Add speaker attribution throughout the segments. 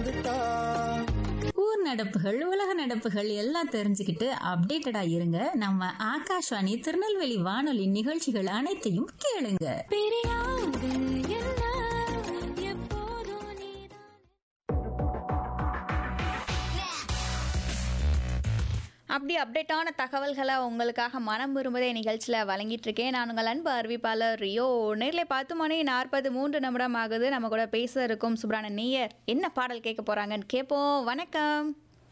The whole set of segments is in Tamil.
Speaker 1: கொடுத்தா
Speaker 2: ஊர் நடப்புகள் உலக நடப்புகள் எல்லாம் தெரிஞ்சுக்கிட்டு அப்டேட்டடா இருங்க நம்ம ஆகாஷ்வாணி திருநெல்வேலி வானொலி நிகழ்ச்சிகள் அனைத்தையும் கேளுங்க
Speaker 3: பிரியாது என்ன எப்போதும் நீதான்
Speaker 4: அப்படி அப்டேட்டான தகவல்களை உங்களுக்காக மனம் விரும்புதே நிகழ்ச்சியில் வழங்கிட்டு இருக்கேன் நான் உங்கள் அன்பு அறிவிப்பாளர் ரியோ நேரில் பத்து மணி நாற்பது மூன்று நிமிடம் ஆகுது நம்ம கூட பேச இருக்கும் சுப்ரான நேயர் என்ன பாடல் கேட்க போறாங்கன்னு கேட்போம் வணக்கம்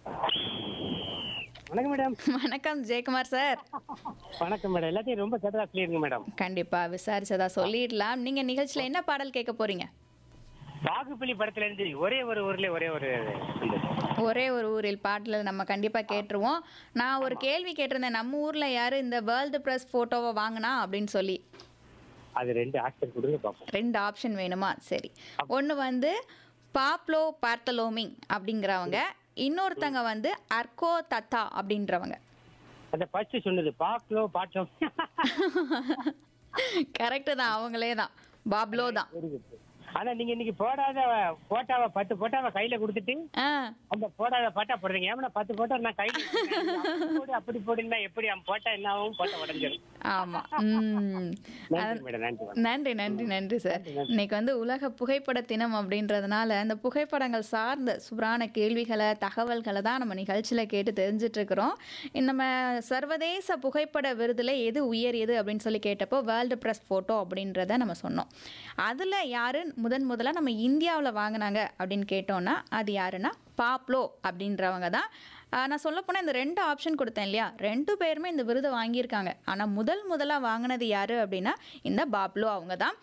Speaker 5: வணக்கம் மேடம்
Speaker 4: வணக்கம் ஜெயக்குமார் சார்
Speaker 5: வணக்கம் மேடம் எல்லாத்தையும் ரொம்ப கேட்டதா சொல்லிருங்க மேடம்
Speaker 4: கண்டிப்பா விசாரிச்சதா சொல்லிடலாம் நீங்க நிகழ்ச்சியில் என்ன பாடல் கேட்க போறீங்க
Speaker 5: பாகுபலி படத்துல இருந்து ஒரே ஒரு ஊர்ல ஒரே ஒரு இந்த
Speaker 4: ஒரே ஒரு ஊரில் பாட்டில் நம்ம கண்டிப்பாக கேட்டுருவோம் நான் ஒரு கேள்வி கேட்டிருந்தேன் நம்ம ஊரில் யார் இந்த வேர்ல்டு ப்ரெஸ் ஃபோட்டோவை வாங்கினா அப்படின்னு சொல்லி
Speaker 5: அது ரெண்டு ஆக்டர் கொடுங்க பார்ப்போம்
Speaker 4: ரெண்டு ஆப்ஷன் வேணுமா சரி ஒன்று வந்து பாப்லோ பார்த்தலோமிங் அப்படிங்கிறவங்க இன்னொருத்தங்க வந்து அர்கோ தத்தா அப்படின்றவங்க
Speaker 5: அந்த ஃபர்ஸ்ட் சொன்னது பாக்லோ பாட்டோம்
Speaker 4: கரெக்டு தான் அவங்களே தான் பாப்லோ தான்
Speaker 5: ஆனா நீங்க இன்னைக்கு போடாத போட்டாவை பத்து போட்டாவை கையில கொடுத்துட்டு
Speaker 4: ஆ
Speaker 5: அந்த போடாத பாட்டா போடுறீங்க ஏன்னா பத்து போட்டா நான் கையில வச்சிருக்கேன். அப்படி போடு அப்படி போடுன்னா எப்படி அவன் போட்டா என்ன ஆகும் போட்டா உடஞ்சிடும்
Speaker 4: ஆமாம் ம்
Speaker 5: நன்றி மேடம் நன்றி மேடம்
Speaker 4: நன்றி நன்றி நன்றி சார் இன்னைக்கு வந்து உலக புகைப்பட தினம் அப்படின்றதுனால அந்த புகைப்படங்கள் சார்ந்த சூப்பரான கேள்விகளை தகவல்களை தான் நம்ம நிகழ்ச்சியில் கேட்டு தெரிஞ்சிட்டு இருக்கிறோம் நம்ம சர்வதேச புகைப்பட விருதில் எது உயரியது அப்படின்னு சொல்லி கேட்டப்போ வேர்ல்டு ப்ரெஸ் ஃபோட்டோ அப்படின்றத நம்ம சொன்னோம் அதில் யார் முதன் முதலாக நம்ம இந்தியாவில் வாங்கினாங்க அப்படின்னு கேட்டோம்னா அது யாருன்னா பாப்லோ அப்படின்றவங்க தான் ஆஹ் நான் சொல்ல போனால் இந்த ரெண்டு ஆப்ஷன் கொடுத்தேன் இல்லையா ரெண்டு பேருமே இந்த விருதை வாங்கியிருக்காங்க ஆனால் முதல் முதலாக வாங்கினது யார் அப்படின்னா இந்த பாப்லோ அவங்க தான்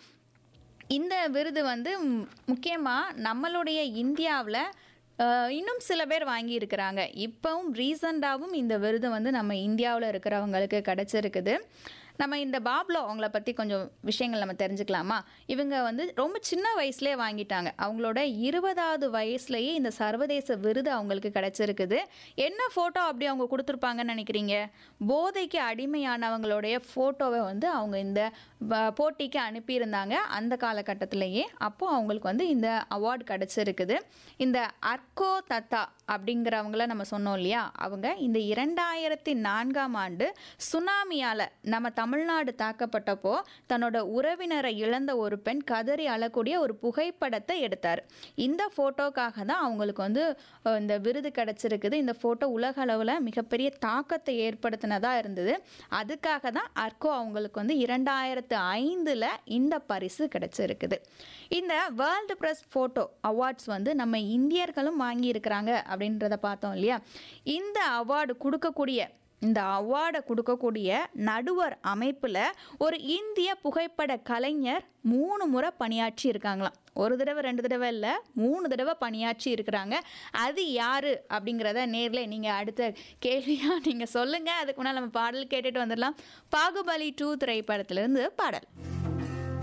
Speaker 4: இந்த விருது வந்து முக்கியமாக நம்மளுடைய இந்தியாவில் இன்னும் சில பேர் வாங்கியிருக்கிறாங்க இப்போவும் ரீசண்டாகவும் இந்த விருது வந்து நம்ம இந்தியாவில் இருக்கிறவங்களுக்கு கிடச்சிருக்குது நம்ம இந்த பாப்லோ அவங்கள பற்றி கொஞ்சம் விஷயங்கள் நம்ம தெரிஞ்சுக்கலாமா இவங்க வந்து ரொம்ப சின்ன வயசுலேயே வாங்கிட்டாங்க அவங்களோட இருபதாவது வயசுலேயே இந்த சர்வதேச விருது அவங்களுக்கு கிடச்சிருக்குது என்ன ஃபோட்டோ அப்படி அவங்க கொடுத்துருப்பாங்கன்னு நினைக்கிறீங்க போதைக்கு அடிமையானவங்களுடைய ஃபோட்டோவை வந்து அவங்க இந்த வ- போட்டிக்கு அனுப்பியிருந்தாங்க அந்த காலகட்டத்திலேயே அப்போ அவங்களுக்கு வந்து இந்த அவார்டு கிடச்சிருக்குது இந்த அர்கோ தத்தா அப்படிங்கிறவங்கள நம்ம சொன்னோம் இல்லையா அவங்க இந்த இரண்டாயிரத்தி நான்காம் ஆண்டு சுனாமியால் நம்ம தமிழ்நாடு தாக்கப்பட்டப்போ தன்னோட உறவினரை இழந்த ஒரு பெண் கதறி அழக்கூடிய ஒரு புகைப்படத்தை எடுத்தார் இந்த ஃபோட்டோக்காக தான் அவங்களுக்கு வந்து அஹ், இந்த விருது கிடச்சிருக்குது இந்த ஃபோட்டோ உலக அளவில் மிகப்பெரிய தாக்கத்தை ஏற்படுத்தினதாக இருந்தது அதுக்காக தான் அர்கோ அவங்களுக்கு வந்து இரண்டாயிரத்து ஐந்தில் இந்த பரிசு கிடைச்சிருக்குது இந்த வேர்ல்டு ப்ரெஸ் ஃபோட்டோ அவார்ட்ஸ் வந்து நம்ம இந்தியர்களும் வாங்கியிருக்கிறாங்க அப்படின்றத பார்த்தோம் இல்லையா இந்த அவார்டு கொடுக்கக்கூடிய இந்த அவார்டை கொடுக்கக்கூடிய நடுவர் அமைப்பில் ஒரு இந்திய புகைப்பட கலைஞர் மூணு முறை பணியாற்றி இருக்காங்களாம் ஒரு தடவை ரெண்டு தடவை இல்லை மூணு தடவை பணியாற்றி இருக்கிறாங்க அது யாரு அப்படிங்கிறத நேரில் நீங்கள் அடுத்த கேள்வியாக நீங்கள் சொல்லுங்கள் அதுக்கு முன்னால் நம்ம பாடல் கேட்டுட்டு வந்துடலாம் பாகுபலி டூ திரைப்படத்திலிருந்து பாடல்